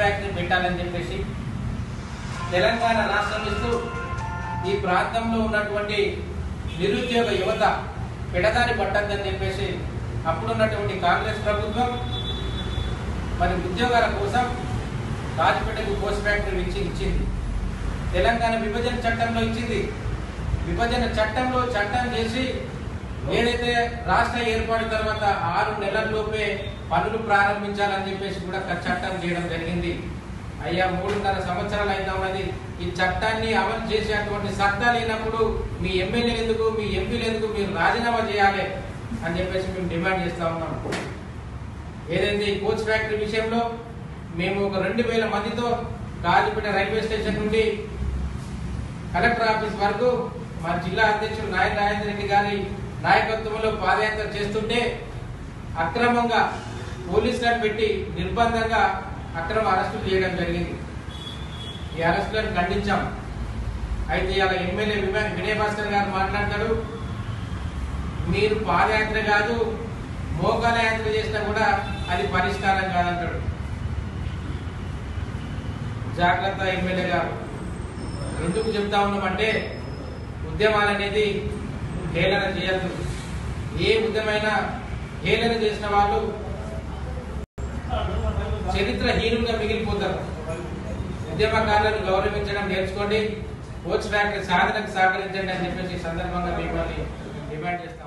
factory పెట్టాలని చెప్పేసి తెలంగాణ రాష్ట్రం ఇస్తూ ఈ ప్రాంతంలో ఉన్నటువంటి నిరుద్యోగ యువత పెడదారి పట్టద్దని చెప్పేసి అప్పుడున్నటువంటి కాంగ్రెస్ ప్రభుత్వం మరి ఉద్యోగాల కోసం రాజపేటకు పోస్ట్ ఫ్యాక్టరీ ఇచ్చి ఇచ్చింది తెలంగాణ విభజన చట్టంలో ఇచ్చింది విభజన చట్టంలో చట్టం చేసి ఏదైతే రాష్ట్ర ఏర్పాటు తర్వాత ఆరు నెలల్లోపే పనులు ప్రారంభించాలని చెప్పేసి కూడా ఒక చట్టం చేయడం జరిగింది అయ్యా మూడున్నర సంవత్సరాలు అయినా ఉన్నది ఈ చట్టాన్ని అమలు చేసేటువంటి సత్తా లేనప్పుడు మీ ఎమ్మెల్యేలు ఎందుకు మీ ఎంపీలు ఎందుకు మీరు రాజీనామా చేయాలి అని చెప్పేసి మేము డిమాండ్ చేస్తా ఉన్నాం ఏదైతే ఈ కోచ్ ఫ్యాక్టరీ విషయంలో మేము ఒక రెండు వేల మందితో రాజపేట రైల్వే స్టేషన్ నుండి కలెక్టర్ ఆఫీస్ వరకు మా జిల్లా అధ్యక్షుడు నాయన రాజేంద్ర రెడ్డి గారి నాయకత్వంలో పాదయాత్ర చేస్తుంటే అక్రమంగా పోలీసులను పెట్టి నిర్బంధంగా అక్రమ అరెస్టులు చేయడం జరిగింది ఈ అరెస్టులను ఖండించాం అయితే ఇలా ఎమ్మెల్యే విమా- వినయ్ భాస్కర్ గారు మాట్లాడతాడు మీరు పాదయాత్ర కాదు మోకాల యాత్ర చేసినా కూడా అది పరిష్కారం కాదంటాడు జాగ్రత్త ఎమ్మెల్యే గారు ఎందుకు చెప్తా ఉన్నామంటే ఉద్యమాలు అనేది హేళన చేయద్దు ఏ ఉద్యమైనా హేళన చేసిన వాళ్ళు చరిత్రహీనులుగా మిగిలిపోతారు ఉద్యమకారులను గౌరవించడం నేర్చుకోండి కోచ్ ఫ్యాక్టరీ సాధనకు సహకరించండి అని చెప్పేసి ఈ సందర్భంగా మిమ్మల్ని డిమాండ్ చేస్తాను